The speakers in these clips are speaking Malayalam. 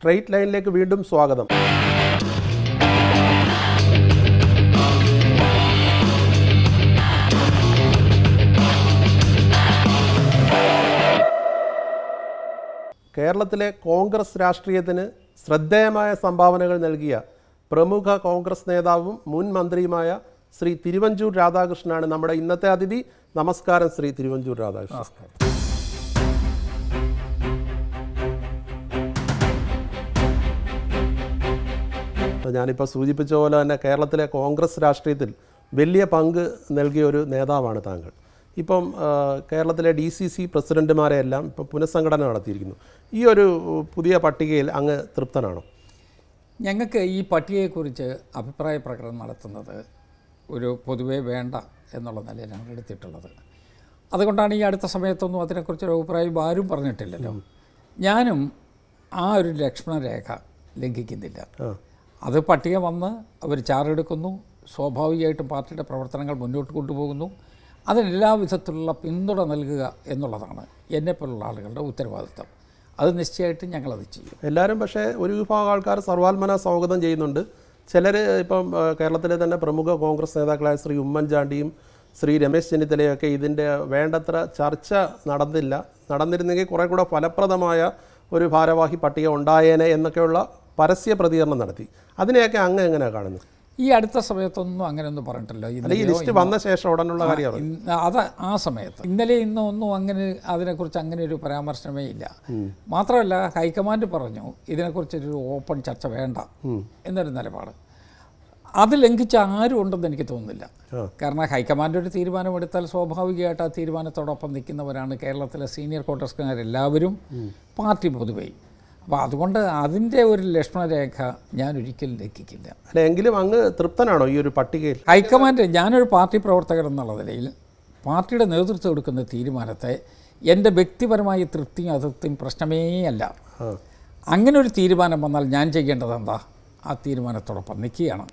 സ്ട്രെയിറ്റ് ലൈനിലേക്ക് വീണ്ടും സ്വാഗതം കേരളത്തിലെ കോൺഗ്രസ് രാഷ്ട്രീയത്തിന് ശ്രദ്ധേയമായ സംഭാവനകൾ നൽകിയ പ്രമുഖ കോൺഗ്രസ് നേതാവും മുൻ മന്ത്രിയുമായ ശ്രീ തിരുവഞ്ചൂർ രാധാകൃഷ്ണനാണ് നമ്മുടെ ഇന്നത്തെ അതിഥി നമസ്കാരം ശ്രീ തിരുവഞ്ചൂർ രാധാകൃഷ്ണൻ നമസ്കാരം അപ്പോൾ ഞാനിപ്പോൾ സൂചിപ്പിച്ച പോലെ തന്നെ കേരളത്തിലെ കോൺഗ്രസ് രാഷ്ട്രീയത്തിൽ വലിയ പങ്ക് നൽകിയ ഒരു നേതാവാണ് താങ്കൾ ഇപ്പം ആ, കേരളത്തിലെ ഡി സി സി പ്രസിഡന്റുമാരെയെല്ലാം ഇപ്പം പുനഃസംഘടന നടത്തിയിരിക്കുന്നു ഈ ഒരു പുതിയ പട്ടികയിൽ അങ്ങ് തൃപ്തനാണോ ഞങ്ങൾക്ക് ഈ പട്ടികയെക്കുറിച്ച് അഭിപ്രായ പ്രകടനം നടത്തുന്നത് ഒരു പൊതുവേ വേണ്ട എന്നുള്ള നിലയിലാണ് എടുത്തിട്ടുള്ളത് അതുകൊണ്ടാണ് ഈ അടുത്ത സമയത്തൊന്നും അതിനെക്കുറിച്ചൊരു അഭിപ്രായം ആരും പറഞ്ഞിട്ടില്ലല്ലോ ഞാനും ആ ഒരു ലക്ഷ്മണരേഖ ലംഘിക്കുന്നില്ല ആ അത് പട്ടിക വന്ന് അവർ ചാറെടുക്കുന്നു സ്വാഭാവികമായിട്ടും പാർട്ടിയുടെ പ്രവർത്തനങ്ങൾ മുന്നോട്ട് കൊണ്ടുപോകുന്നു അതിന് എല്ലാ വിധത്തിലുള്ള പിന്തുണ നൽകുക എന്നുള്ളതാണ് എന്നെപ്പോലുള്ള ആളുകളുടെ ഉത്തരവാദിത്തം അത് നിശ്ചയമായിട്ടും ഞങ്ങളത് ചെയ്യും എല്ലാവരും പക്ഷേ ഒരു വിഭാഗം ആൾക്കാർ സർവാത്മന സ്വാഗതം ചെയ്യുന്നുണ്ട് ചിലർ ഇപ്പം ആ, കേരളത്തിലെ തന്നെ പ്രമുഖ കോൺഗ്രസ് നേതാക്കളായ ശ്രീ ഉമ്മൻചാണ്ടിയും ശ്രീ രമേശ് ചെന്നിത്തലയൊക്കെ ഇതിൻ്റെ വേണ്ടത്ര ചർച്ച നടന്നില്ല നടന്നിരുന്നെങ്കിൽ കുറേ കൂടെ ഫലപ്രദമായ ഒരു ഭാരവാഹി പട്ടിക ഉണ്ടായേനെ എന്നൊക്കെയുള്ള പരസ്യ പ്രതികരണം നടത്തി അതിനെയൊക്കെ അങ്ങ് എങ്ങനെയാണ് കാണുന്നത് ഈ അടുത്ത സമയത്തൊന്നും അങ്ങനെയൊന്നും പറഞ്ഞിട്ടില്ല അല്ല ഈ ഇന്നലെയോ ലിസ്റ്റ് വന്ന ശേഷം ഉടനുള്ള കാര്യമാണ് ഇന്ന് അത് ആ സമയത്ത് ഇന്നലെ ഇന്നോ ഒന്നും അങ്ങനെ അതിനെക്കുറിച്ച് അങ്ങനെ ഒരു പരാമർശനമേ ഇല്ല മാത്രമല്ല ഹൈക്കമാൻഡ് പറഞ്ഞു ഇതിനെക്കുറിച്ചൊരു ഓപ്പൺ ചർച്ച വേണ്ട എന്നൊരു നിലപാട് അത് ലംഘിച്ച ആരും ഉണ്ടെന്ന് എനിക്ക് തോന്നുന്നില്ല ആ. കാരണം ഹൈക്കമാൻഡ് ഒരു തീരുമാനമെടുത്താൽ സ്വാഭാവികമായിട്ട് ആ തീരുമാനത്തോടൊപ്പം നിൽക്കുന്നവരാണ് കേരളത്തിലെ സീനിയർ കോൺഗ്രസ്സുകാരെല്ലാവരും പാർട്ടി പൊതുവേ അപ്പോൾ അതുകൊണ്ട് അതിൻ്റെ ഒരു ലക്ഷ്മണരേഖ ഞാൻ ഒരിക്കലും ലംഘിക്കില്ല അല്ല എങ്കിലും അങ്ങ് തൃപ്തനാണോ ഈ ഒരു പട്ടികയിൽ ഹൈക്കമാൻഡ് ഞാനൊരു പാർട്ടി പ്രവർത്തകൻ എന്നുള്ള നിലയിൽ പാർട്ടിയുടെ നേതൃത്വം എടുക്കുന്ന തീരുമാനത്തെ എൻ്റെ വ്യക്തിപരമായ തൃപ്തിയും അതൃപ്തിയും പ്രശ്നമേ അല്ല ആ അങ്ങനെ ഒരു തീരുമാനം വന്നാൽ ഞാൻ ചെയ്യേണ്ടത് എന്താ ആ തീരുമാനത്തോടൊപ്പം നിൽക്കുകയാണ്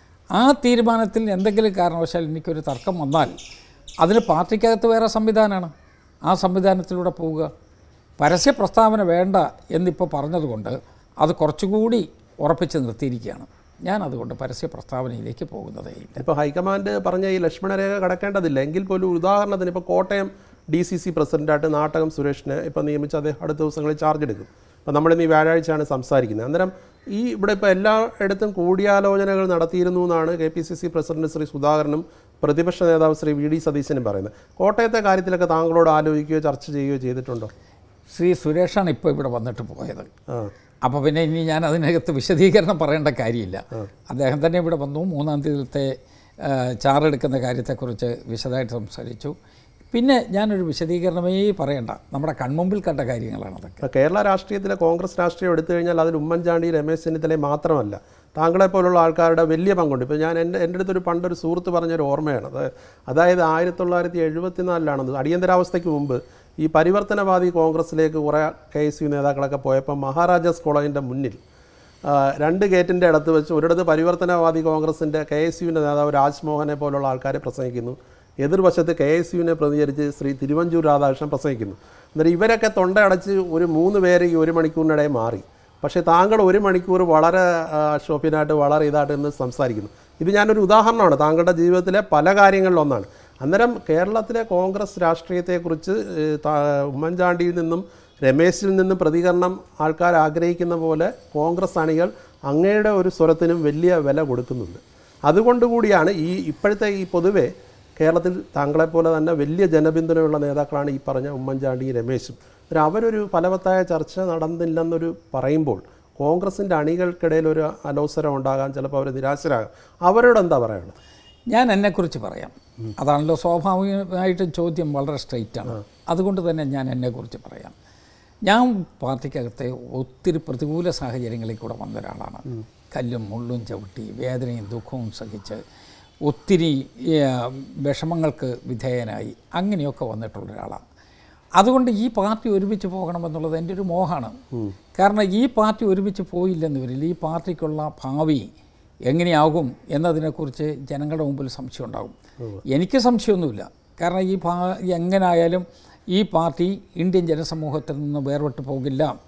ആ തീരുമാനത്തിൽ എന്തെങ്കിലും കാരണവശാൽ എനിക്കൊരു തർക്കം വന്നാൽ അതിന് പാർട്ടിക്കകത്ത് വേറെ സംവിധാനമാണ് ആ സംവിധാനത്തിലൂടെ പോവുക പരസ്യ പ്രസ്താവന വേണ്ട എന്നിപ്പോൾ പറഞ്ഞതുകൊണ്ട് അത് കുറച്ചുകൂടി ഉറപ്പിച്ച് നിർത്തിയിരിക്കുകയാണ് ഞാൻ അതുകൊണ്ട് പരസ്യ പ്രസ്താവനയിലേക്ക് പോകുന്നതേ ഇല്ല ഇപ്പോൾ ഹൈക്കമാൻഡ് പറഞ്ഞ ഈ ലക്ഷ്മണരേഖ കടക്കേണ്ടതില്ല എങ്കിൽ പോലും ഉദാഹരണത്തിന് ഇപ്പോൾ കോട്ടയം ഡി സി സി പ്രസിഡന്റായിട്ട് നാട്ടകം സുരേഷിനെ ഇപ്പോൾ നിയമിച്ച് അദ്ദേഹം അടുത്ത ദിവസങ്ങളിൽ ചാർജ് എടുക്കും അപ്പോൾ നമ്മളിന്ന് ഈ വ്യാഴാഴ്ചയാണ് സംസാരിക്കുന്നത് അന്നേരം ഈ ഇവിടെ ഇപ്പോൾ എല്ലായിടത്തും കൂടിയാലോചനകൾ നടത്തിയിരുന്നു എന്നാണ് K P C C president Shri സുധാകരനും പ്രതിപക്ഷ നേതാവ് ശ്രീ വി ഡി സതീശനും പറയുന്നത് കോട്ടയത്തെ കാര്യത്തിലൊക്കെ താങ്കളോട് ആലോചിക്കുകയോ ചർച്ച ചെയ്യുകയോ ചെയ്തിട്ടുണ്ടോ ശ്രീ സുരേഷാണ് ഇപ്പോൾ ഇവിടെ വന്നിട്ട് പോയത് ആ അപ്പോൾ പിന്നെ ഇനി ഞാൻ അതിനകത്ത് വിശദീകരണം പറയേണ്ട കാര്യമില്ല അദ്ദേഹം തന്നെ ഇവിടെ വന്നു മൂന്നാം തീയതിയിലത്തെ ആ, ചാറെടുക്കുന്ന കാര്യത്തെക്കുറിച്ച് വിശദമായിട്ട് സംസാരിച്ചു പിന്നെ ഞാനൊരു വിശദീകരണമേ പറയണ്ട നമ്മുടെ കൺമുമ്പിൽ കണ്ട കാര്യങ്ങളാണ് അതൊക്കെ ഇപ്പോൾ കേരള രാഷ്ട്രീയത്തിലെ കോൺഗ്രസ് രാഷ്ട്രീയം എടുത്തു കഴിഞ്ഞാൽ അതിൽ ഉമ്മൻചാണ്ടി രമേശ് ചെന്നിത്തലയും മാത്രമല്ല താങ്കളെ പോലുള്ള ആൾക്കാരുടെ വലിയ പങ്കുണ്ട് ഇപ്പോൾ ഞാൻ എൻ്റെ എൻ്റെ അടുത്തൊരു പണ്ടൊരു സുഹൃത്ത് പറഞ്ഞൊരു ഓർമ്മയാണ് അത് അതായത് ആയിരത്തി തൊള്ളായിരത്തി എഴുപത്തിനാലിലാണ് അടിയന്തരാവസ്ഥയ്ക്ക് മുമ്പ് ഈ പരിവർത്തനവാദി കോൺഗ്രസ്സിലേക്ക് കുറേ കെ എസ് യു നേതാക്കളൊക്കെ പോയപ്പോൾ മഹാരാജാസ് കോളേജിൻ്റെ മുന്നിൽ ആ, രണ്ട് ഗേറ്റിൻ്റെ അടുത്ത് വെച്ച് ഒരിടത്ത് പരിവർത്തനവാദി കോൺഗ്രസിൻ്റെ കെ എസ് യുവിൻ്റെ നേതാവ് രാജ്മോഹനെ പോലുള്ള ആൾക്കാരെ പ്രസംഗിക്കുന്നു എതിർവശത്ത് കെ എസ് യുവിനെ പ്രതികരിച്ച് ശ്രീ തിരുവഞ്ചൂർ രാധാകൃഷ്ണൻ പ്രസംഗിക്കുന്നു എന്നിട്ട് ഇവരൊക്കെ തൊണ്ടയടച്ച് ഒരു മൂന്ന് പേര് ഈ ഒരു മണിക്കൂറിനിടെ മാറി പക്ഷേ താങ്കൾ ഒരു മണിക്കൂർ വളരെ ഷോപ്പിനായിട്ട് വളരെ ഇതായിട്ട് ഇന്ന് സംസാരിക്കുന്നു ഇത് ഞാനൊരു ഉദാഹരണമാണ് താങ്കളുടെ ജീവിതത്തിലെ പല കാര്യങ്ങളിലൊന്നാണ് അന്നേരം കേരളത്തിലെ കോൺഗ്രസ് രാഷ്ട്രീയത്തെക്കുറിച്ച് ഏഹ്, താ- ഉമ്മൻചാണ്ടിയിൽ നിന്നും രമേശിൽ നിന്നും പ്രതികരണം ആൾക്കാർ ആഗ്രഹിക്കുന്ന പോലെ കോൺഗ്രസ് അണികൾ അങ്ങയുടെ ഒരു സ്വരത്തിനും വലിയ വില കൊടുക്കുന്നുണ്ട് അതുകൊണ്ട് കൂടിയാണ് ഈ ഇപ്പോഴത്തെ ഈ പൊതുവെ കേരളത്തിൽ താങ്കളെപ്പോലെ തന്നെ വലിയ ജനപിന്തുണയുള്ള നേതാക്കളാണ് ഈ പറഞ്ഞ ഉമ്മൻചാണ്ടിയും രമേശും അന്നേരം അവരൊരു ഫലവത്തായ ചർച്ച നടന്നില്ലെന്നൊരു പറയുമ്പോൾ കോൺഗ്രസിൻ്റെ അണികൾക്കിടയിൽ ഒരു അലോസരം ഉണ്ടാകാൻ ചിലപ്പോൾ അവർ നിരാശരാകാം അവരോട് എന്താ പറയുന്നത് ഞാൻ എന്നെക്കുറിച്ച് പറയാം അതാണല്ലോ സ്വാഭാവികമായിട്ടും ചോദ്യം വളരെ സ്ട്രെയിറ്റ് ആണ് അതുകൊണ്ട് തന്നെ ഞാൻ എന്നെക്കുറിച്ച് പറയാം ഞാൻ പാർട്ടിക്കകത്തെ ഒത്തിരി പ്രതികൂല സാഹചര്യങ്ങളിൽ കൂടെ വന്ന ഒരാളാണ് കല്ലും മുള്ളും ചവിട്ടി വേദനയും ദുഃഖവും സഹിച്ച് ഒത്തിരി ഏ, വിഷമങ്ങൾക്ക് വിധേയനായി അങ്ങനെയൊക്കെ വന്നിട്ടുള്ള ഒരാളാണ് അതുകൊണ്ട് ഈ പാർട്ടി ഒരുമിച്ച് പോകണമെന്നുള്ളത് എൻ്റെ ഒരു മോഹമാണ് കാരണം ഈ പാർട്ടി ഒരുമിച്ച് പോയില്ലെന്ന് വരില്ല ഈ പാർട്ടിക്കുള്ള ഭാവി എങ്ങനെയാകും എന്നതിനെക്കുറിച്ച് ജനങ്ങളുടെ മുമ്പിൽ സംശയം ഉണ്ടാകും എനിക്ക് സംശയമൊന്നുമില്ല കാരണം ഈ പാ എങ്ങനായാലും ഈ പാർട്ടി ഇന്ത്യൻ ജനസമൂഹത്തിൽ നിന്ന് വേർപെട്ട് പോകില്ല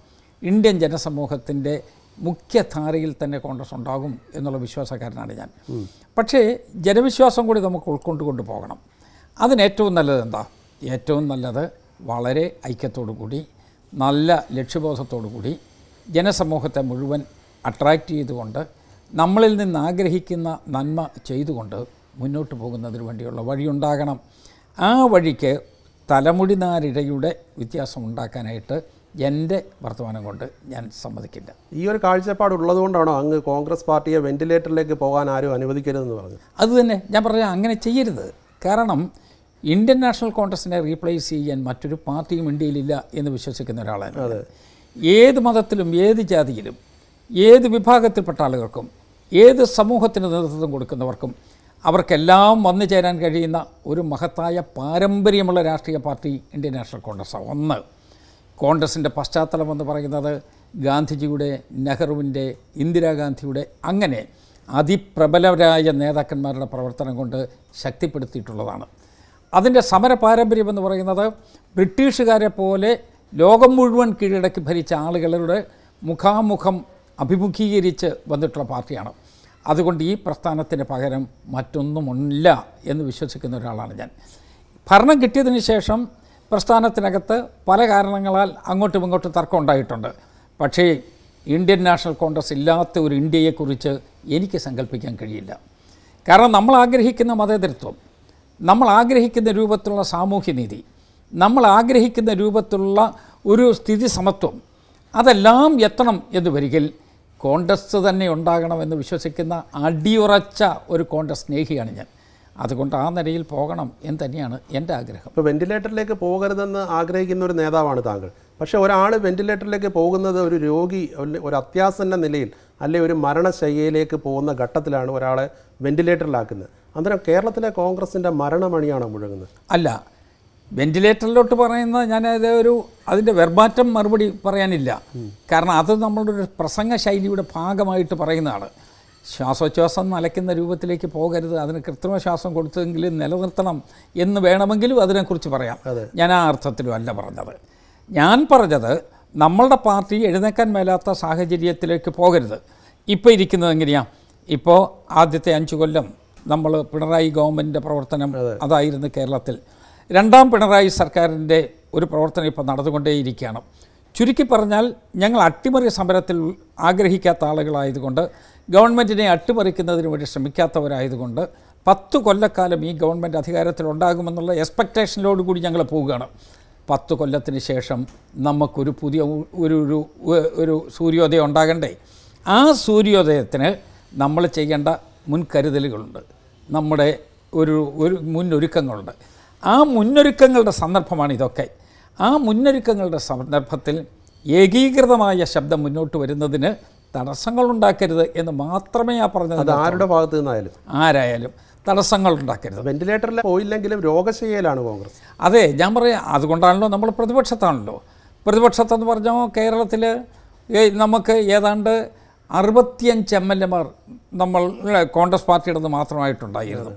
ഇന്ത്യൻ ജനസമൂഹത്തിൻ്റെ മുഖ്യധാരയിൽ തന്നെ കോൺഗ്രസ് ഉണ്ടാകും എന്നുള്ള വിശ്വാസക്കാരനാണ് ഞാൻ പക്ഷേ ജനവിശ്വാസം കൂടി നമുക്ക് ഉൾക്കൊണ്ടുകൊണ്ട് പോകണം അതിന് ഏറ്റവും നല്ലത് എന്താ ഏറ്റവും നല്ലത് വളരെ ഐക്യത്തോടു കൂടി നല്ല ലക്ഷ്യബോധത്തോടു കൂടി ജനസമൂഹത്തെ മുഴുവൻ അട്രാക്റ്റ് ചെയ്തുകൊണ്ട് നമ്മളിൽ നിന്ന് ആഗ്രഹിക്കുന്ന നന്മ ചെയ്തുകൊണ്ട് മുന്നോട്ട് പോകുന്നതിന് വേണ്ടിയുള്ള വഴിയുണ്ടാകണം ആ വഴിക്ക് തലമുടി നാരിഴയുടെ വ്യത്യാസം ഉണ്ടാക്കാനായിട്ട് എൻ്റെ വർത്തമാനം കൊണ്ട് ഞാൻ സമ്മതിക്കില്ല ഈ ഒരു കാഴ്ചപ്പാട് ഉള്ളതുകൊണ്ടാണോ അങ്ങ് കോൺഗ്രസ് പാർട്ടിയെ വെന്റിലേറ്ററിലേക്ക് പോകാൻ ആരും അനുവദിക്കരുതെന്ന് പറഞ്ഞു അതുതന്നെ ഞാൻ പറഞ്ഞ അങ്ങനെ ചെയ്യരുത് കാരണം ഇന്ത്യൻ നാഷണൽ കോൺഗ്രസിനെ റീപ്ലേസ് ചെയ്യാൻ മറ്റൊരു പാർട്ടിയും ഇന്ത്യയിലില്ല എന്ന് വിശ്വസിക്കുന്ന ഒരാളാണ് ഞാൻ. ഏത് മതത്തിലും ഏത് ജാതിയിലും ഏത് വിഭാഗത്തിൽപ്പെട്ട ആളുകൾക്കും ഏത് സമൂഹത്തിന് നേതൃത്വം കൊടുക്കുന്നവർക്കും അവർക്കെല്ലാം വന്നു ചേരാൻ കഴിയുന്ന ഒരു മഹത്തായ പാരമ്പര്യമുള്ള രാഷ്ട്രീയ പാർട്ടി ഇന്ത്യൻ നാഷണൽ കോൺഗ്രസ്സാണ് ഒന്ന് കോൺഗ്രസിൻ്റെ പശ്ചാത്തലം എന്ന് പറയുന്നത് ഗാന്ധിജിയുടെ നെഹ്റുവിൻ്റെ ഇന്ദിരാഗാന്ധിയുടെ അങ്ങനെ അതിപ്രബലരായ നേതാക്കന്മാരുടെ പ്രവർത്തനം കൊണ്ട് ശക്തിപ്പെടുത്തിയിട്ടുള്ളതാണ് അതിൻ്റെ സമര പാരമ്പര്യം എന്ന് പറയുന്നത് ബ്രിട്ടീഷുകാരെ പോലെ ലോകം മുഴുവൻ കീഴടക്കി ഭരിച്ച ആളുകളുടെ മുഖാമുഖം അഭിമുഖീകരിച്ച് വന്നിട്ടുള്ള പാർട്ടിയാണ് അതുകൊണ്ട് ഈ പ്രസ്ഥാനത്തിന് പകരം മറ്റൊന്നുമില്ല എന്ന് വിശ്വസിക്കുന്ന ഒരാളാണ് ഞാൻ ഭരണം കിട്ടിയതിന് ശേഷം പ്രസ്ഥാനത്തിനകത്ത് പല കാരണങ്ങളാൽ അങ്ങോട്ടും ഇങ്ങോട്ടും തർക്കം ഉണ്ടായിട്ടുണ്ട് പക്ഷേ ഇന്ത്യൻ നാഷണൽ കോൺഗ്രസ് ഇല്ലാത്ത ഒരു ഇന്ത്യയെക്കുറിച്ച് എനിക്ക് സങ്കല്പിക്കാൻ കഴിയില്ല കാരണം നമ്മൾ ആഗ്രഹിക്കുന്ന മതേതരത്വം നമ്മൾ ആഗ്രഹിക്കുന്ന രൂപത്തിലുള്ള സാമൂഹ്യനീതി നമ്മൾ ആഗ്രഹിക്കുന്ന രൂപത്തിലുള്ള ഒരു സ്ഥിതി സമത്വം അതെല്ലാം എത്തണം എന്ന് വരികിൽ കോൺഗ്രസ് തന്നെ ഉണ്ടാകണമെന്ന് വിശ്വസിക്കുന്ന അടിയുറച്ച ഒരു കോൺഗ്രസ് സ്നേഹിയാണ് ഞാൻ അതുകൊണ്ട് ആ നിലയിൽ പോകണം എന്ന് തന്നെയാണ് എൻ്റെ ആഗ്രഹം ഇപ്പോൾ വെന്റിലേറ്ററിലേക്ക് പോകരുതെന്ന് ആഗ്രഹിക്കുന്ന ഒരു നേതാവാണ് താങ്കൾ പക്ഷേ ഒരാൾ വെന്റിലേറ്ററിലേക്ക് പോകുന്നത് ഒരു രോഗി അല്ലെ- ഒരു അത്യാസന്ന നിലയിൽ അല്ലെ ഒരു മരണശയ്യയിലേക്ക് പോകുന്ന ഘട്ടത്തിലാണ് ഒരാളെ വെന്റിലേറ്ററിലാക്കുന്നത് അന്നേരം കേരളത്തിലെ കോൺഗ്രസിൻ്റെ മരണമണിയാണോ മുഴങ്ങുന്നത് അല്ല വെന്റിലേറ്ററിലോട്ട് പറയുന്ന ഞാനത് ഒരു അതിൻ്റെ വെർബാറ്റം മറുപടി പറയാനില്ല കാരണം അത് നമ്മളുടെ ഒരു പ്രസംഗ ശൈലിയുടെ ഭാഗമായിട്ട് പറയുന്നതാണ് ശ്വാസോച്ഛ്വാസം നലയ്ക്കുന്ന രൂപത്തിലേക്ക് പോകരുത് അതിന് കൃത്രിമ ശ്വാസം കൊടുത്തെങ്കിലും നിലനിർത്തണം എന്ന് വേണമെങ്കിലും അതിനെക്കുറിച്ച് പറയാം ഞാൻ ആ അർത്ഥത്തിലും അല്ല പറഞ്ഞത് ഞാൻ പറഞ്ഞത് നമ്മളുടെ പാർട്ടി എഴുന്നേക്കാൻ മേലാത്ത സാഹചര്യത്തിലേക്ക് പോകരുത് ഇപ്പോൾ ഇരിക്കുന്നത് എങ്ങനെയാണ് ഇപ്പോൾ ആദ്യത്തെ അഞ്ച് കൊല്ലം നമ്മൾ പിണറായി ഗവൺമെൻറ്റിൻ്റെ പ്രവർത്തനം അതായിരുന്നു കേരളത്തിൽ രണ്ടാം പിണറായി സർക്കാരിൻ്റെ ഒരു പ്രവർത്തനം ഇപ്പോൾ നടന്നുകൊണ്ടേയിരിക്കുകയാണ് ചുരുക്കി പറഞ്ഞാൽ ഞങ്ങൾ അട്ടിമറി സമരത്തിൽ ആഗ്രഹിക്കാത്ത ആളുകളായതുകൊണ്ട് ഗവൺമെൻറ്റിനെ അട്ടിമറിക്കുന്നതിന് വേണ്ടി ശ്രമിക്കാത്തവരായതുകൊണ്ട് പത്ത് കൊല്ലക്കാലം ഈ ഗവൺമെൻറ് അധികാരത്തിലുണ്ടാകുമെന്നുള്ള എക്സ്പെക്റ്റേഷനിലോടുകൂടി ഞങ്ങൾ പോവുകയാണ് പത്ത് കൊല്ലത്തിന് ശേഷം നമുക്കൊരു പുതിയ ഉ- ഒരു ഒരു ഉ- ഒരു സൂര്യോദയം ഉണ്ടാകണ്ടേ ആ സൂര്യോദയത്തിന് നമ്മൾ ചെയ്യേണ്ട മുൻകരുതലുകളുണ്ട് നമ്മുടെ ഒരു ഒരു മുന്നൊരുക്കങ്ങളുണ്ട് ആ മുന്നൊരുക്കങ്ങളുടെ സന്ദർഭമാണ് ഇതൊക്കെ ആ മുന്നൊരുക്കങ്ങളുടെ സന്ദർഭത്തിൽ ഏകീകൃതമായ ശബ്ദം മുന്നോട്ട് വരുന്നതിന് തടസ്സങ്ങളുണ്ടാക്കരുത് എന്ന് മാത്രമേ ആ പറഞ്ഞത് അത് ആരുടെ ഭാഗത്തു നിന്നായാലും ആരായാലും തടസ്സങ്ങളുണ്ടാക്കരുത് വെന്റിലേറ്ററിൽ പോയില്ലെങ്കിലും രോഗശയ്യയിലാണ് കോൺഗ്രസ് അതെ ഞാൻ പറയാം അതുകൊണ്ടാണല്ലോ നമ്മൾ പ്രതിപക്ഷത്താണല്ലോ പ്രതിപക്ഷത്തെന്ന് പറഞ്ഞാൽ കേരളത്തിൽ നമുക്ക് ഏതാണ്ട് അറുപത്തിയഞ്ച് എം എൽ എമാർ നമ്മൾ കോൺഗ്രസ് പാർട്ടിയുടെ നിന്ന് മാത്രമായിട്ടുണ്ടായിരുന്നു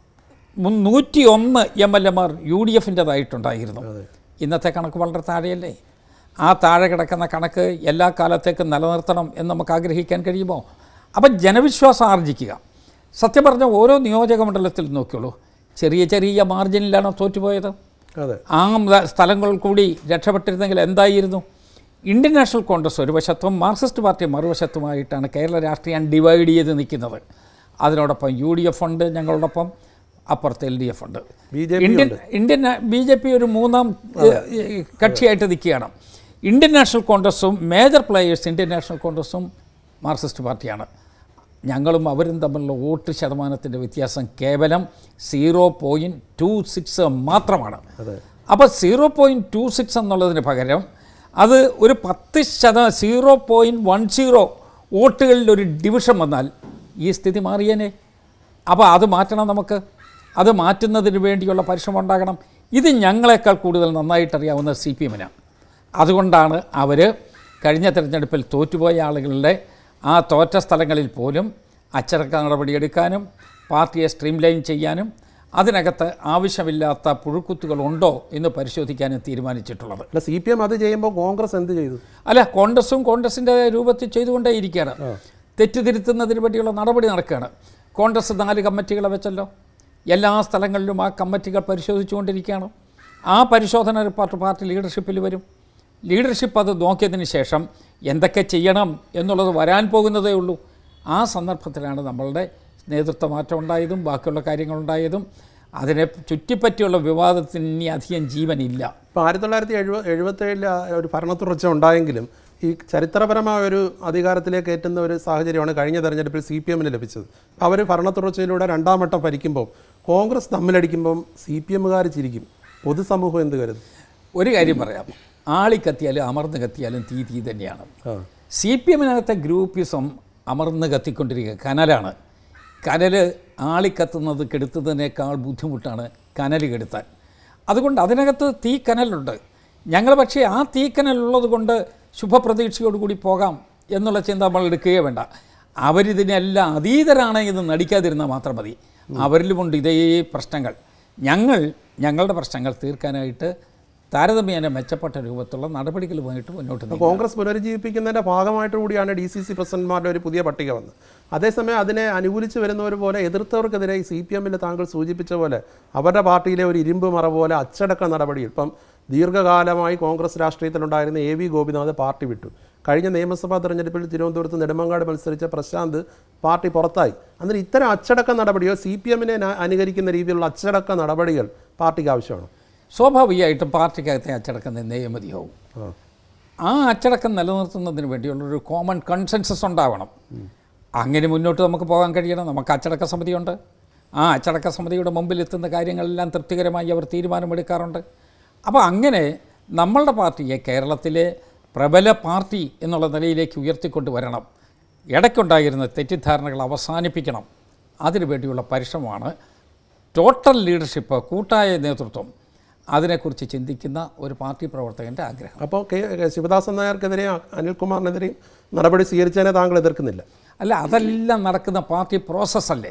മുൻ- നൂറ്റി ഒന്ന് എം എൽ എമാർ യു ഡി എഫിൻ്റെതായിട്ടുണ്ടായിരുന്നു ഇന്നത്തെ കണക്ക് വളരെ താഴെയല്ലേ ആ താഴെ കിടക്കുന്ന കണക്ക് എല്ലാ കാലത്തേക്കും നിലനിർത്തണം എന്ന് നമുക്ക് ആഗ്രഹിക്കാൻ കഴിയുമോ അപ്പം ജനവിശ്വാസം ആർജിക്കുക സത്യം പറഞ്ഞ ഓരോ നിയോജക മണ്ഡലത്തിൽ നോക്കിയുള്ളൂ ചെറിയ ചെറിയ മാർജിനിലാണോ തോറ്റുപോയത് അതെ ആ മ- സ്ഥലങ്ങൾ കൂടി രക്ഷപ്പെട്ടിരുന്നെങ്കിൽ എന്തായിരുന്നു ഇന്ത്യൻ നാഷണൽ കോൺഗ്രസ് ഒരു വശത്തും മാർക്സിസ്റ്റ് പാർട്ടി മറുവശത്തുമായിട്ടാണ് കേരള രാഷ്ട്രീയം ഡിവൈഡ് ചെയ്ത് നിൽക്കുന്നത് അതിനോടൊപ്പം യു ഡി എഫ് ഉണ്ട് ഞങ്ങളോടൊപ്പം അപ്പുറത്ത് എൽ ഡി എഫ് ഉണ്ട് B J P Indian Indian B J P ഒരു മൂന്നാം ഏഹ്, ഏഹ്, കക്ഷിയായിട്ട് നിൽക്കുകയാണ് ഇന്ത്യൻ നാഷണൽ കോൺഗ്രസും മേജർ പ്ലേയേഴ്സ് ഇന്ത്യൻ നാഷണൽ കോൺഗ്രസും മാർക്സിസ്റ്റ് പാർട്ടിയാണ് ഞങ്ങളും അവരും തമ്മിലുള്ള വോട്ട് ശതമാനത്തിൻ്റെ വ്യത്യാസം കേവലം സീറോ പോയിൻറ്റ് ടു സിക്സ് മാത്രമാണ് അപ്പോൾ സീറോ പോയിൻറ്റ് ടു സിക്സ് എന്നുള്ളതിന് പകരം അത് ഒരു പത്ത് ശതമാനം സീറോ പോയിൻറ്റ് വൺ സീറോ വോട്ടുകളിൽ ഒരു ഡിവിഷൻ വന്നാൽ ഈ സ്ഥിതി മാറിയേനെ അപ്പോൾ അത് മാറ്റണം നമുക്ക് അത് മാറ്റുന്നതിന് വേണ്ടിയുള്ള പരിശ്രമം ഉണ്ടാകണം ഇത് ഞങ്ങളെക്കാൾ കൂടുതൽ നന്നായിട്ടറിയാവുന്ന സി പി എമ്മിനാണ് അതുകൊണ്ടാണ് അവർ കഴിഞ്ഞ തിരഞ്ഞെടുപ്പിൽ തോറ്റുപോയ ആളുകളുടെ ആ തോറ്റ സ്ഥലങ്ങളിൽ പോലും അച്ചടക്ക നടപടിയെടുക്കാനും പാർട്ടിയെ സ്ട്രീം ലൈൻ ചെയ്യാനും അതിനകത്ത് ആവശ്യമില്ലാത്ത പുഴുക്കുത്തുകൾ ഉണ്ടോ എന്ന് പരിശോധിക്കാനും തീരുമാനിച്ചിട്ടുള്ളത് അല്ല സി പി എം അത് ചെയ്യുമ്പോൾ കോൺഗ്രസ് എന്ത് ചെയ്തു അല്ല കോൺഗ്രസും കോൺഗ്രസിൻ്റെ രൂപത്തിൽ ചെയ്തുകൊണ്ടേയിരിക്കുകയാണ് തെറ്റുതിരുത്തുന്നതിന് പറ്റിയുള്ള നടപടി നടക്കുകയാണ് കോൺഗ്രസ് നാല് കമ്മിറ്റികളെ വെച്ചല്ലോ എല്ലാ സ്ഥലങ്ങളിലും ആ കമ്മിറ്റികൾ പരിശോധിച്ചുകൊണ്ടിരിക്കുകയാണ് ആ പരിശോധന റിപ്പോർട്ട് പാർട്ടി ലീഡർഷിപ്പിൽ വരും ലീഡർഷിപ്പ് അത് നോക്കിയതിന് ശേഷം എന്തൊക്കെ ചെയ്യണം എന്നുള്ളത് വരാൻ പോകുന്നതേ ഉള്ളൂ ആ സന്ദർഭത്തിലാണ് നമ്മളുടെ നേതൃത്വ മാറ്റം ഉണ്ടായതും ബാക്കിയുള്ള കാര്യങ്ങളുണ്ടായതും അതിനെ ചുറ്റിപ്പറ്റിയുള്ള വിവാദത്തിന് ഇനി അധികം ജീവനില്ല ഇപ്പോൾ ആയിരത്തി തൊള്ളായിരത്തി എഴുപ എഴുപത്തേഴിൽ ഒരു ഭരണത്തുടർച്ച ഉണ്ടായെങ്കിലും ഈ ചരിത്രപരമായ ഒരു അധികാരത്തിലേക്ക് എത്തുന്ന ഒരു സാഹചര്യമാണ് കഴിഞ്ഞ തെരഞ്ഞെടുപ്പിൽ സി പി എമ്മിന് ലഭിച്ചത് അവർ ഭരണത്തുടർച്ചയിലൂടെ രണ്ടാം വട്ടം ഭരിക്കുമ്പോൾ കോൺഗ്രസ് തമ്മിലടിക്കുമ്പം സി പി എമ്മുകാർ ചിരിക്കും പൊതുസമൂഹം എന്ത് കരുതും ഒരു കാര്യം പറയാം ആളി കത്തിയാലും അമർന്ന് കത്തിയാലും തീ തീ തന്നെയാണ് ആ സി പി എമ്മിനകത്തെ ഗ്രൂപ്പിസം അമർന്ന് കത്തിക്കൊണ്ടിരിക്കുക കനലാണ് കനൽ ആളിക്കത്തുന്നത് കെടുത്തുന്നതിനേക്കാൾ ബുദ്ധിമുട്ടാണ് കനൽ കെടുത്താൻ അതുകൊണ്ട് അതിനകത്ത് തീ കനലുണ്ട് ഞങ്ങൾ പക്ഷേ ആ തീ കനലുള്ളത് കൊണ്ട് ശുഭപ്രതീക്ഷയോടുകൂടി പോകാം എന്നുള്ള ചിന്ത നമ്മൾ എടുക്കുകയേ വേണ്ട അവരിതിനെല്ലാം അതീതരാണ് എന്ന് നടിക്കാതിരുന്നാൽ മാത്രം മതി അവരിലുമുണ്ട് ഇതേ പ്രശ്നങ്ങൾ ഞങ്ങൾ ഞങ്ങളുടെ പ്രശ്നങ്ങൾ തീർക്കാനായിട്ട് താരതമ്യേന മെച്ചപ്പെട്ട രൂപത്തിലുള്ള നടപടികളുമായിട്ട് മുന്നോട്ട് നീങ്ങും കോൺഗ്രസ് പുനരുജ്ജീവിപ്പിക്കുന്നതിൻ്റെ ഭാഗമായിട്ട് കൂടിയാണ് ഡി സി സി പ്രസിഡന്റ്മാരുടെ ഒരു പുതിയ പട്ടിക വന്നത് അതേസമയം അതിനെ അനുകൂലിച്ച് വരുന്നവർ പോലെ എതിർത്തവർക്കെതിരെ ഈ സി പി എമ്മിൽ താങ്കൾ സൂചിപ്പിച്ച പോലെ അവരുടെ പാർട്ടിയിലെ ഒരു ഇരുമ്പ് മറ പോലെ അച്ചടക്ക നടപടിയിൽ ഇപ്പം ദീർഘകാലമായി കോൺഗ്രസ് രാഷ്ട്രീയത്തിലുണ്ടായിരുന്ന എ വി ഗോപിനാഥ് പാർട്ടി വിട്ടു കഴിഞ്ഞ നിയമസഭാ തെരഞ്ഞെടുപ്പിൽ തിരുവനന്തപുരത്ത് നെടുമങ്ങാട് മത്സരിച്ച പ്രശാന്ത് പാർട്ടി പുറത്തായി അന്നേരം ഇത്തരം അച്ചടക്ക നടപടികൾ സി പി എമ്മിനെ അനുകരിക്കുന്ന രീതിയിലുള്ള അച്ചടക്ക നടപടികൾ പാർട്ടിക്ക് ആവശ്യമാണ് സ്വാഭാവികമായിട്ടും പാർട്ടിക്കകത്തെ അച്ചടക്കം നിന്നേ മതിയാവും ആ ആ അച്ചടക്കം നിലനിർത്തുന്നതിന് വേണ്ടിയുള്ളൊരു കോമൺ കൺസെൻസസ് ഉണ്ടാവണം അങ്ങനെ മുന്നോട്ട് നമുക്ക് പോകാൻ കഴിയണം നമുക്ക് അച്ചടക്ക സമിതിയുണ്ട് ആ അച്ചടക്ക സമിതിയുടെ മുമ്പിൽ എത്തുന്ന കാര്യങ്ങളെല്ലാം തൃപ്തികരമായി അവർ തീരുമാനമെടുക്കാറുണ്ട് അപ്പോൾ അങ്ങനെ നമ്മളുടെ പാർട്ടിയെ കേരളത്തിലെ പ്രബല പാർട്ടി എന്നുള്ള നിലയിലേക്ക് ഉയർത്തിക്കൊണ്ട് വരണം ഇടയ്ക്കുണ്ടായിരുന്ന തെറ്റിദ്ധാരണകൾ അവസാനിപ്പിക്കണം അതിനുവേണ്ടിയുള്ള പരിശ്രമമാണ് ടോട്ടൽ ലീഡർഷിപ്പ് കൂട്ടായ നേതൃത്വം അതിനെക്കുറിച്ച് ചിന്തിക്കുന്ന ഒരു പാർട്ടി പ്രവർത്തകൻ്റെ ആഗ്രഹം അപ്പോൾ കെ കെ ശിവദാസൻ നായർക്കെതിരെയും അനിൽകുമാറിനെതിരെയും നടപടി സ്വീകരിച്ചതിനെ താങ്കൾ എതിർക്കുന്നില്ല അല്ല അതെല്ലാം നടക്കുന്ന പാർട്ടി പ്രോസസ്സല്ലേ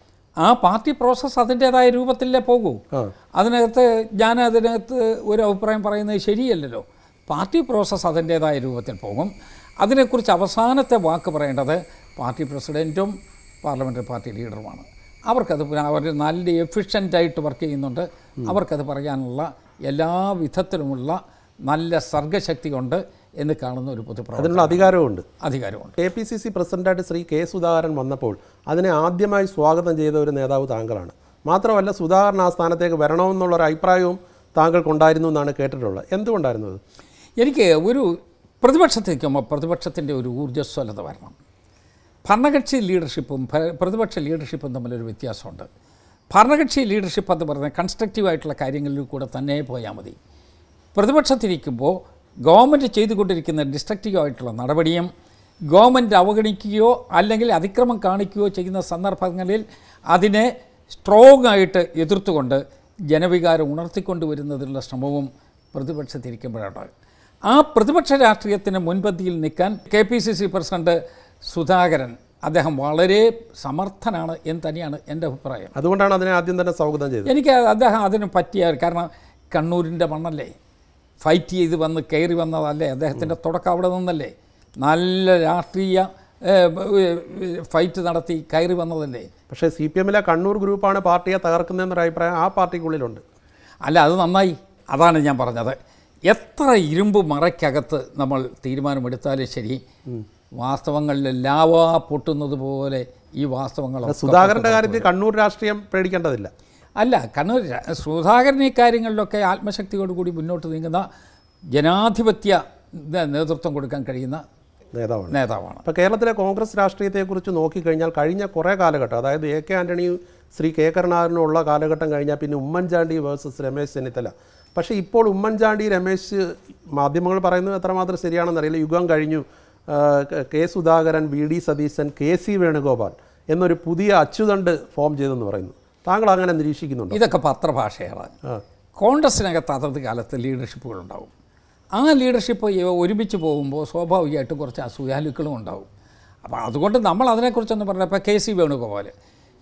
ആ പാർട്ടി പ്രോസസ്സ് അതിൻ്റേതായ രൂപത്തിലേ പോകൂ ആ അതിനകത്ത് ഞാൻ അതിനകത്ത് ഒരു അഭിപ്രായം പറയുന്നത് ശരിയല്ലല്ലോ പാർട്ടി പ്രോസസ്സ് അതിൻ്റേതായ രൂപത്തിൽ പോകും അതിനെക്കുറിച്ച് അവസാനത്തെ വാക്ക് പറയേണ്ടത് പാർട്ടി പ്രസിഡൻറ്റും പാർലമെൻ്ററി പാർട്ടി ലീഡറുമാണ് അവർക്കത് പിന്നെ അവർ നല്ല എഫിഷ്യൻ്റായിട്ട് വർക്ക് ചെയ്യുന്നുണ്ട് അവർക്കത് പറയാനുള്ള എല്ലാ വിധത്തിലുമുള്ള നല്ല സർഗശക്തി ഉണ്ട് എന്ന് കാണുന്ന ഒരു പൊതുപ്രവർത്തനം അതിനുള്ള അധികാരമുണ്ട് അധികാരമുണ്ട് കെ പി സി സി പ്രസിഡന്റായിട്ട് ശ്രീ കെ സുധാകരൻ വന്നപ്പോൾ അതിനെ ആദ്യമായി സ്വാഗതം ചെയ്ത ഒരു നേതാവ് താങ്കളാണ് മാത്രമല്ല സുധാകരൻ ആ സ്ഥാനത്തേക്ക് വരണമെന്നുള്ള ഒരു അഭിപ്രായവും താങ്കൾക്കുണ്ടായിരുന്നു എന്നാണ് കേട്ടിട്ടുള്ളത് എന്തുകൊണ്ടായിരുന്നു അത് എനിക്ക് ഒരു പ്രതിപക്ഷത്ത് നിൽക്കുമ്പോൾ പ്രതിപക്ഷത്തിൻ്റെ ഒരു ഊർജ്ജസ്വലത വരണം ഭരണകക്ഷി ലീഡർഷിപ്പും ഭ- പ്രതിപക്ഷ ലീഡർഷിപ്പും തമ്മിലൊരു വ്യത്യാസമുണ്ട് ഭരണകക്ഷി ലീഡർഷിപ്പ് എന്ന് പറയുന്നത് കൺസ്ട്രക്റ്റീവായിട്ടുള്ള കാര്യങ്ങളിൽ കൂടെ തന്നെ പോയാൽ മതി പ്രതിപക്ഷത്തിരിക്കുമ്പോൾ ഗവൺമെൻറ് ചെയ്തുകൊണ്ടിരിക്കുന്ന ഡിസ്ട്രക്റ്റീവ് ആയിട്ടുള്ള നടപടിയും ഗവൺമെൻറ് അവഗണിക്കുകയോ അല്ലെങ്കിൽ അതിക്രമം കാണിക്കുകയോ ചെയ്യുന്ന സന്ദർഭങ്ങളിൽ അതിനെ സ്ട്രോങ് ആയിട്ട് എതിർത്തുകൊണ്ട് ജനവികാരം ഉണർത്തിക്കൊണ്ടുവരുന്നതിനുള്ള ശ്രമവും പ്രതിപക്ഷത്തിരിക്കുമ്പോഴാണ് ആ പ്രതിപക്ഷ രാഷ്ട്രീയത്തിന് മുൻപന്തിയിൽ നിൽക്കാൻ K P C C president Sudhakaran അദ്ദേഹം വളരെ സമർത്ഥനാണ് എന്ന് തന്നെയാണ് എൻ്റെ അഭിപ്രായം അതുകൊണ്ടാണ് അതിനെ ആദ്യം തന്നെ സ്വാഗതം ചെയ്തത് എനിക്ക് അദ്ദേഹം അതിന് പറ്റിയ കാരണം കണ്ണൂരിൻ്റെ മണ്ണല്ലേ ഫൈറ്റ് ചെയ്ത് വന്ന് കയറി വന്നതല്ലേ അദ്ദേഹത്തിൻ്റെ തുടക്കം അവിടെ നിന്നല്ലേ നല്ല രാഷ്ട്രീയ ഏഹ്, ഏഹ്, ഫൈറ്റ് നടത്തി കയറി വന്നതല്ലേ പക്ഷേ സി പി എമ്മിലെ കണ്ണൂർ ഗ്രൂപ്പാണ് പാർട്ടിയെ തകർക്കുന്നതെന്നൊരു അഭിപ്രായം ആ പാർട്ടിക്കുള്ളിലുണ്ട് അല്ല അത് നന്നായി അതാണ് ഞാൻ പറഞ്ഞത് എത്ര ഇരുമ്പ് മറയ്ക്കകത്ത് നമ്മൾ തീരുമാനമെടുത്താലും ശരി വാസ്തവങ്ങളിൽ ലാവാ പൊട്ടുന്നത് പോലെ ഈ വാസ്തവങ്ങൾ സുധാകരന്റെ കാര്യത്തിൽ കണ്ണൂർ രാഷ്ട്രീയം പേടിക്കേണ്ടതില്ല അല്ല കണ്ണൂർ ര- സുധാകരൻ ഈ കാര്യങ്ങളിലൊക്കെ ആത്മശക്തിയോടുകൂടി മുന്നോട്ട് നീങ്ങുന്ന ജനാധിപത്യ നേ- നേതൃത്വം കൊടുക്കാൻ കഴിയുന്ന നേതാവാണ് നേതാവാണ് അപ്പോൾ കേരളത്തിലെ കോൺഗ്രസ് രാഷ്ട്രീയത്തെക്കുറിച്ച് നോക്കിക്കഴിഞ്ഞാൽ കഴിഞ്ഞ കുറേ കാലഘട്ടം അതായത് എ കെ ആൻ്റണിയും ശ്രീ കെ കരുണാകരനും ഉള്ള കാലഘട്ടം കഴിഞ്ഞാൽ പിന്നെ ഉമ്മൻചാണ്ടി വേഴ്സസ് രമേശ് ചെന്നിത്തല പക്ഷേ ഇപ്പോൾ ഉമ്മൻചാണ്ടി രമേശ് മാധ്യമങ്ങൾ പറയുന്നത് എത്രമാത്രം ശരിയാണെന്നറിയില്ല യുഗം കഴിഞ്ഞു ആ, ക- K Sudhakaran V D Satheesan K C Venugopal എന്നൊരു പുതിയ അച്ചുതണ്ട് ഫോം ചെയ്തെന്ന് പറയുന്നു താങ്കൾ അങ്ങനെ നിരീക്ഷിക്കുന്നുണ്ടോ ഇതൊക്കെ പത്രഭാഷയാണ് ആ കോൺഗ്രസ്സിനകത്ത് അതത് കാലത്ത് ലീഡർഷിപ്പുകളുണ്ടാവും ആ ലീഡർഷിപ്പ് ഈ- ഒരുമിച്ച് പോകുമ്പോൾ സ്വാഭാവികമായിട്ടും കുറച്ച് അസൂയാലുക്കളും ഉണ്ടാവും അപ്പോൾ അതുകൊണ്ട് നമ്മൾ അതിനെക്കുറിച്ചൊന്ന് പറഞ്ഞാൽ ഇപ്പോൾ K C Venugopal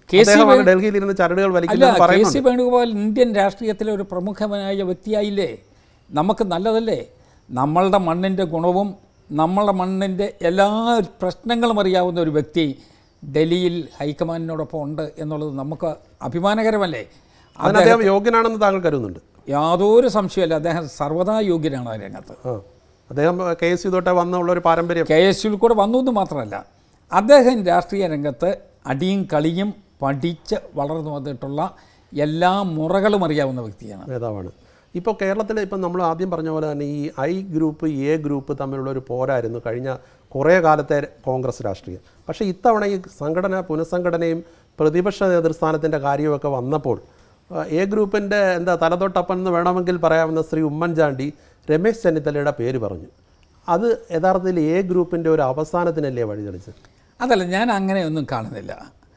K C അദ്ദേഹമാണ് ഡൽഹിയിൽ ഇരുന്ന് ചരടുകൾ അല്ല വലിക്കുന്നത് കെ പറയുന്നുണ്ട് സി വേണുഗോപാൽ ഇന്ത്യൻ രാഷ്ട്രീയത്തിലെ ഒരു പ്രമുഖമായ വ്യക്തിയായില്ലേ നമുക്ക് നല്ലതല്ലേ നമ്മളുടെ മണ്ണിൻ്റെ ഗുണവും നമ്മളുടെ മണ്ണിൻ്റെ എല്ലാ പ്രശ്നങ്ങളും അറിയാവുന്ന ഒരു വ്യക്തി ഡൽഹിയിൽ ഹൈക്കമാൻഡിനോടൊപ്പം ഉണ്ട് എന്നുള്ളത് നമുക്ക് അഭിമാനകരമല്ലേ അതിന് അദ്ദേഹം യോഗ്യനാണെന്ന് താങ്കൾ കരുതുന്നുണ്ട് യാതൊരു സംശയമല്ല അദ്ദേഹം സർവ്വതാ യോഗ്യനാണ് ആ രംഗത്ത് ആ അദ്ദേഹം കെ എസ് യു തൊട്ടേ വന്നുള്ള ഒരു പാരമ്പര്യം കെ എസ് യുവിൽ കൂടെ വന്നു എന്ന് മാത്രമല്ല അദ്ദേഹം രാഷ്ട്രീയ രംഗത്ത് അടിയും കളിയും പഠിച്ച് വളർന്നു വന്നിട്ടുള്ള എല്ലാ മുറകളും അറിയാവുന്ന വ്യക്തിയാണ് നേതാവാണ് ഇപ്പോൾ കേരളത്തിൽ ഇപ്പം നമ്മൾ ആദ്യം പറഞ്ഞ പോലെ തന്നെ ഈ ഐ ഗ്രൂപ്പ് എ ഗ്രൂപ്പ് തമ്മിലുള്ള ഒരു പോരായിരുന്നു കഴിഞ്ഞ കുറേ കാലത്തെ കോൺഗ്രസ് രാഷ്ട്രീയം പക്ഷേ ഇത്തവണ ഈ സംഘടന പുനഃസംഘടനയും പ്രതിപക്ഷ നേതൃസ്ഥാനത്തിൻ്റെ കാര്യമൊക്കെ വന്നപ്പോൾ ആ, എ ഗ്രൂപ്പിൻ്റെ എന്താ തലതൊട്ടപ്പൻ എന്ന് വേണമെങ്കിൽ പറയാവുന്ന ശ്രീ ഉമ്മൻചാണ്ടി രമേശ് ചെന്നിത്തലയുടെ പേര് പറഞ്ഞു അത് യഥാർത്ഥത്തിൽ എ ഗ്രൂപ്പിൻ്റെ ഒരു അവസാനത്തിനല്ലേ വഴിതെളിച്ചത് അതല്ല ഞാൻ അങ്ങനെയൊന്നും കാണുന്നില്ല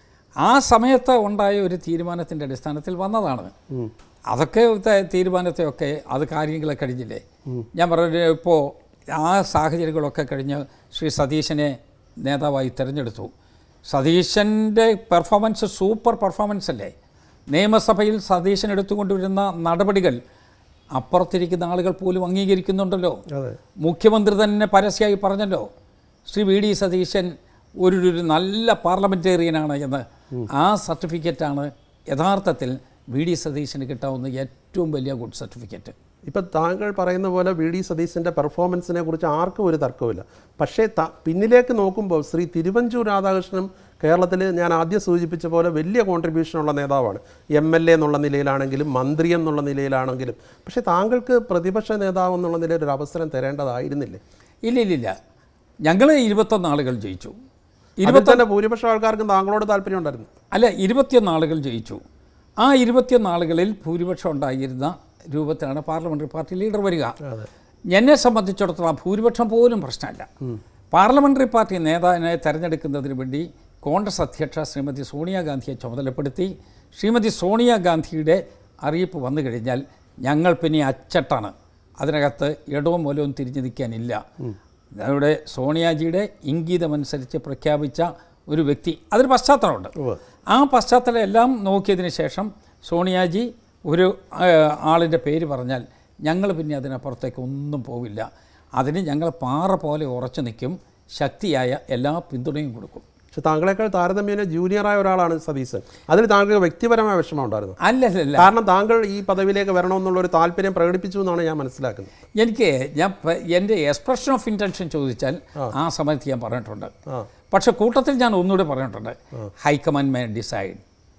ആ സമയത്ത് ഉണ്ടായ ഒരു തീരുമാനത്തിൻ്റെ അടിസ്ഥാനത്തിൽ വന്നതാണ് അതൊക്കെ ത- തീരുമാനത്തെയൊക്കെ അത് കാര്യങ്ങളെ കഴിഞ്ഞില്ലേ ഞാൻ പറഞ്ഞു ഇപ്പോൾ ആ സാഹചര്യങ്ങളൊക്കെ കഴിഞ്ഞ് ശ്രീ സതീശനെ നേതാവായി തിരഞ്ഞെടുത്തു സതീശൻ്റെ പെർഫോമൻസ് സൂപ്പർ പെർഫോമൻസ് അല്ലേ നിയമസഭയിൽ സതീശൻ എടുത്തുകൊണ്ടുവരുന്ന നടപടികൾ അപ്പുറത്തിരിക്കുന്ന ആളുകൾ പോലും അംഗീകരിക്കുന്നുണ്ടല്ലോ അതെ മുഖ്യമന്ത്രി തന്നെ പരസ്യമായി പറഞ്ഞല്ലോ ശ്രീ വി ഡി സതീശൻ ഒരു ഒരു നല്ല പാർലമെൻറ്റേറിയനാണ് എന്ന് ആ സർട്ടിഫിക്കറ്റാണ് യഥാർത്ഥത്തിൽ വി ഡി സതീശന് കിട്ടാവുന്ന ഏറ്റവും വലിയ ഗുഡ് സർട്ടിഫിക്കറ്റ് ഇപ്പം താങ്കൾ പറയുന്ന പോലെ വി ഡി സതീശൻ്റെ പെർഫോമൻസിനെ കുറിച്ച് ആർക്കും ഒരു തർക്കമില്ല പക്ഷേ ത പിന്നിലേക്ക് നോക്കുമ്പോൾ ശ്രീ തിരുവഞ്ചൂർ രാധാകൃഷ്ണനും കേരളത്തിൽ ഞാൻ ആദ്യം സൂചിപ്പിച്ച പോലെ വലിയ കോൺട്രിബ്യൂഷൻ ഉള്ള നേതാവാണ് എം എൽ എ എന്നുള്ള നിലയിലാണെങ്കിലും മന്ത്രി എന്നുള്ള നിലയിലാണെങ്കിലും പക്ഷേ താങ്കൾക്ക് പ്രതിപക്ഷ നേതാവ് എന്നുള്ള നിലയിൽ ഒരു അവസരം തരേണ്ടതായിരുന്നില്ലേ ഇല്ല ഇല്ല ഇല്ല ഞങ്ങൾ ഇരുപത്തൊന്ന് ആളുകൾ ജയിച്ചു ഇതിൽ തന്നെ ഭൂരിപക്ഷം ആൾക്കാർക്കും താങ്കളോട് താല്പര്യം ഉണ്ടായിരുന്നു അല്ല ഇരുപത്തിയൊന്ന് ആളുകൾ ജയിച്ചു ആ ഇരുപത്തിയൊന്ന് ആളുകളിൽ ഭൂരിപക്ഷം ഉണ്ടായിരുന്ന രൂപത്തിലാണ് പാർലമെൻ്ററി പാർട്ടി ലീഡർ വരിക അതെ എന്നെ സംബന്ധിച്ചിടത്തോളം ഭൂരിപക്ഷം പോലും പ്രശ്നമല്ല പാർലമെൻ്ററി പാർട്ടി നേതാവിനെ തെരഞ്ഞെടുക്കുന്നതിന് വേണ്ടി കോൺഗ്രസ് അധ്യക്ഷ ശ്രീമതി സോണിയാഗാന്ധിയെ ചുമതലപ്പെടുത്തി ശ്രീമതി സോണിയാഗാന്ധിയുടെ അറിയിപ്പ് വന്നു കഴിഞ്ഞാൽ ഞങ്ങൾ പിന്നെ അച്ചട്ടാണ് അതിനകത്ത് ഇടവും മൂലവും തിരിഞ്ഞു നിൽക്കാനില്ല അവിടെ സോണിയാജിയുടെ ഇംഗിതമനുസരിച്ച് പ്രഖ്യാപിച്ച ഒരു വ്യക്തി അതിന് പശ്ചാത്തലമുണ്ട് ഉവ്വ്. ആ പശ്ചാത്തലം എല്ലാം നോക്കിയതിന് ശേഷം സോണിയാജി ഒരു ആ, ആളിൻ്റെ പേര് പറഞ്ഞാൽ ഞങ്ങൾ പിന്നെ അതിനപ്പുറത്തേക്ക് ഒന്നും പോവില്ല അതിന് ഞങ്ങൾ പാറ പോലെ ഉറച്ചു നിൽക്കും ശക്തിയായ എല്ലാ പിന്തുണയും കൊടുക്കും പക്ഷെ താങ്കളെക്കാൾ താരതമ്യേന ജൂനിയറായ ഒരാളാണ് സതീശൻ അതിൽ താങ്കൾക്ക് വ്യക്തിപരമായ വിഷമം ഉണ്ടായിരുന്നു അല്ലല്ല കാരണം താങ്കൾ ഈ പദവിയിലേക്ക് വരണമെന്നുള്ള ഒരു താല്പര്യം പ്രകടിപ്പിച്ചു എന്നാണ് ഞാൻ മനസ്സിലാക്കുന്നത് എനിക്ക് ഞാൻ പ- എൻ്റെ എക്സ്പ്രഷൻ ഓഫ് ഇൻറ്റൻഷൻ ചോദിച്ചാൽ ആ സമയത്ത് ഞാൻ പറഞ്ഞിട്ടുണ്ട് ആ പക്ഷെ കൂട്ടത്തിൽ ഞാൻ ഒന്നുകൂടി പറഞ്ഞിട്ടുണ്ട് ഹൈക്കമാൻഡ് മേ ഡിസൈഡ്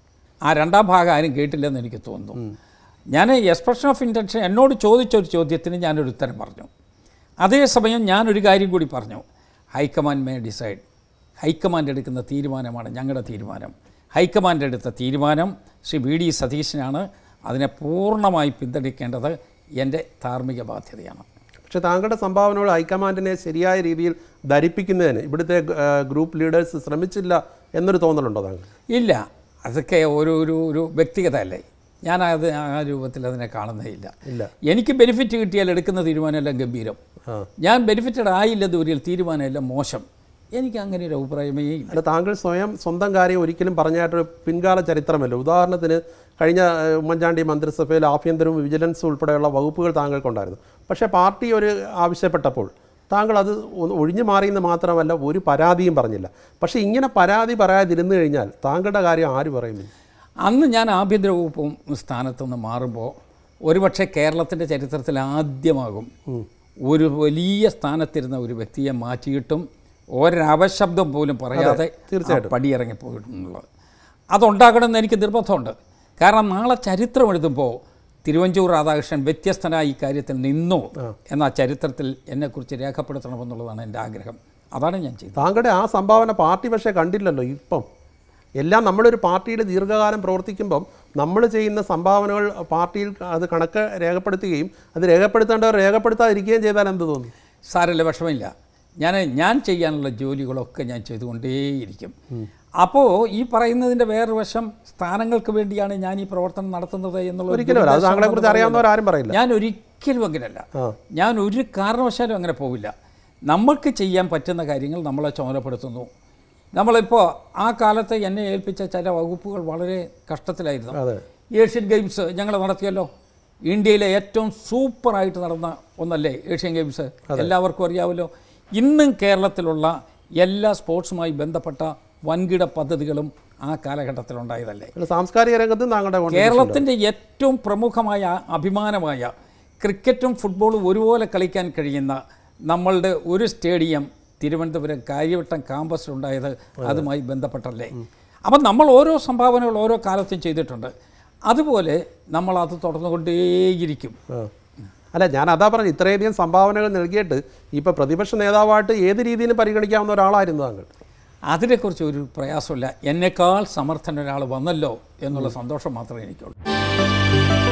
ആ രണ്ടാം ഭാഗം ആരും കേട്ടില്ലെന്ന് എനിക്ക് തോന്നുന്നു ഞാൻ എക്സ്പ്രഷൻ ഓഫ് ഇൻറ്റൻഷൻ എന്നോട് ചോദിച്ച ഒരു ചോദ്യത്തിന് ഞാനൊരു ഉത്തരം പറഞ്ഞു അതേസമയം ഞാനൊരു കാര്യം കൂടി പറഞ്ഞു ഹൈക്കമാൻഡ് മേ ഡിസൈഡ് ഹൈക്കമാൻഡ് എടുക്കുന്ന തീരുമാനമാണ് ഞങ്ങളുടെ തീരുമാനം ഹൈക്കമാൻഡ് എടുത്ത തീരുമാനം ശ്രീ വി ഡി സതീശനാണ് അതിനെ പൂർണ്ണമായി പിന്തുണയ്ക്കേണ്ടത് എൻ്റെ ധാർമ്മിക ബാധ്യതയാണ് പക്ഷെ താങ്കളുടെ സംഭാവനകൾ ഹൈക്കമാൻഡിനെ ശരിയായ രീതിയിൽ ധരിപ്പിക്കുന്നതിന് ഇവിടുത്തെ ആ, ഗ്രൂപ്പ് ലീഡേഴ്സ് ശ്രമിച്ചില്ല എന്നൊരു തോന്നലുണ്ടോ താങ്കൾ ഇല്ല അതൊക്കെ ഒരു ഒരു ഒരു വ്യക്തിഗത അല്ലേ ഞാൻ അത് ആ രൂപത്തിൽ അതിനെ കാണുന്നേ ഇല്ല ഇല്ല എനിക്ക് ബെനിഫിറ്റ് കിട്ടിയാൽ എടുക്കുന്ന തീരുമാനമെല്ലാം ഗംഭീരം ആ ഞാൻ ബെനിഫിറ്റഡ് ആയില്ലെന്ന് ഒരു തീരുമാനമെല്ലാം മോശം എനിക്ക് അങ്ങനെ ഒരു അഭിപ്രായമേ ഇല്ല അല്ല താങ്കൾ സ്വയം സ്വന്തം കാര്യം ഒരിക്കലും പറഞ്ഞായിട്ടൊരു പിൻകാല ചരിത്രമല്ല ഉദാഹരണത്തിന് കഴിഞ്ഞ ഏഹ്, ഉമ്മൻചാണ്ടി മന്ത്രിസഭയിൽ ആഭ്യന്തരവും വിജിലൻസും ഉൾപ്പെടെയുള്ള വകുപ്പുകൾ താങ്കൾക്കുണ്ടായിരുന്നു പക്ഷേ പാർട്ടി ഒരു ആവശ്യപ്പെട്ടപ്പോൾ താങ്കൾ അത് ഒന്ന് ഒഴിഞ്ഞു മാറിയെന്ന് മാത്രമല്ല ഒരു പരാതിയും പറഞ്ഞില്ല പക്ഷേ ഇങ്ങനെ പരാതി പറയാതിരുന്നു കഴിഞ്ഞാൽ താങ്കളുടെ കാര്യം ആര് പറയും അന്ന് ഞാൻ ആഭ്യന്തര വകുപ്പ് സ്ഥാനത്ത് നിന്ന് മാറുമ്പോൾ ഒരുപക്ഷെ കേരളത്തിൻ്റെ ചരിത്രത്തിൽ ആദ്യമാകും ഒരു വലിയ സ്ഥാനത്തിരുന്ന ഒരു വ്യക്തിയെ മാറ്റിയിട്ടും ഒരവശബ്ദം പോലും പറയാതെ തീർച്ചയായിട്ടും. ആ പടിയിറങ്ങിപ്പോയിട്ടുള്ളത് അതുണ്ടാകണമെന്ന് എനിക്ക് നിർബന്ധമുണ്ട് കാരണം നാളെ ചരിത്രം എഴുതുമ്പോൾ തിരുവഞ്ചൂർ രാധാകൃഷ്ണൻ വ്യത്യസ്തനായി ഈ കാര്യത്തിൽ നിന്നു എന്ന ചരിത്രത്തിൽ എന്നെക്കുറിച്ച് രേഖപ്പെടുത്തണമെന്നുള്ളതാണ് എൻ്റെ ആഗ്രഹം അതാണ് ഞാൻ ചെയ്തത് താങ്കളുടെ ആ സംഭാവന പാർട്ടി പക്ഷേ കണ്ടില്ലല്ലോ ഇപ്പം എല്ലാം നമ്മളൊരു പാർട്ടിയിൽ ദീർഘകാലം പ്രവർത്തിക്കുമ്പം നമ്മൾ ചെയ്യുന്ന സംഭാവനകൾ പാർട്ടിയിൽ അത് കണക്ക് രേഖപ്പെടുത്തുകയും അത് രേഖപ്പെടുത്തേണ്ടവർ രേഖപ്പെടുത്താതിരിക്കുകയും ചെയ്താൽ എന്ത് തോന്നും സാരമില്ല വിഷമമില്ല ഞാൻ ഞാൻ ചെയ്യാനുള്ള ജോലികളൊക്കെ ഞാൻ ചെയ്തുകൊണ്ടേയിരിക്കും അപ്പോൾ ഈ പറയുന്നതിൻ്റെ വേറൊരു വശം സ്ഥാനങ്ങൾക്ക് വേണ്ടിയാണ് ഞാൻ ഈ പ്രവർത്തനം നടത്തുന്നത് എന്നുള്ള ഒരു ഒരിക്കലും അല്ല അത് ദുരുദ്ദേശം താങ്കളെക്കുറിച്ച് ഉണ്ടെന്ന് അറിയാവുന്നവരാരും പറയില്ല ഞാൻ ഒരിക്കലും അങ്ങനെയല്ല ആ ഞാൻ ഒരു കാരണവശാലും അങ്ങനെ പോവില്ല നമ്മൾക്ക് ചെയ്യാൻ പറ്റുന്ന കാര്യങ്ങൾ നമ്മളെ ചുമതലപ്പെടുത്തുന്നു നമ്മളിപ്പോൾ ആ കാലത്ത് എന്നെ ഏൽപ്പിച്ച ചില വകുപ്പുകൾ വളരെ കഷ്ടത്തിലായിരുന്നു അതെ ഏഷ്യൻ ഗെയിംസ് ഞങ്ങൾ നടത്തിയല്ലോ ഇന്ത്യയിലെ ഏറ്റവും സൂപ്പറായിട്ട് നടന്ന ഒന്നല്ലേ ഏഷ്യൻ ഗെയിംസ് എല്ലാവർക്കും അറിയാമല്ലോ ഇന്നും കേരളത്തിലുള്ള എല്ലാ സ്പോർട്സുമായി ബന്ധപ്പെട്ട വൻകിട പദ്ധതികളും ആ കാലഘട്ടത്തിലുണ്ടായതല്ലേ പിന്നെ സാംസ്കാരിക രംഗത്തും താങ്കളുടെ contribution ഉണ്ട്. കേരളത്തിൻ്റെ ഏറ്റവും പ്രമുഖമായ അഭിമാനമായ ക്രിക്കറ്റും ഫുട്ബോളും ഒരുപോലെ കളിക്കാൻ കഴിയുന്ന നമ്മളുടെ ഒരു സ്റ്റേഡിയം തിരുവനന്തപുരം കാര്യവട്ടം കാമ്പസിലുണ്ടായത് അതുമായി ബന്ധപ്പെട്ടല്ലേ അപ്പം നമ്മൾ ഓരോ സംഭാവനകൾ ഓരോ കാലത്തും ചെയ്തിട്ടുണ്ട് അതുപോലെ നമ്മൾ അത് തുടർന്നുകൊണ്ടേയിരിക്കും ആ. അല്ല ഞാൻ അതാ പറഞ്ഞു ഇത്രയധികം സംഭാവനകൾ നൽകിയിട്ട് ഇപ്പോൾ പ്രതിപക്ഷ നേതാവായിട്ട് ഏത് രീതിയിലും പരിഗണിക്കാവുന്ന ഒരാളായിരുന്നു താങ്കൾ അതിനെക്കുറിച്ച് ഒരു പ്രയാസമില്ല എന്നേക്കാൾ സമർത്ഥൻ ഒരാൾ വന്നല്ലോ എന്നുള്ള സന്തോഷം മാത്രമേ എനിക്കുള്ളൂ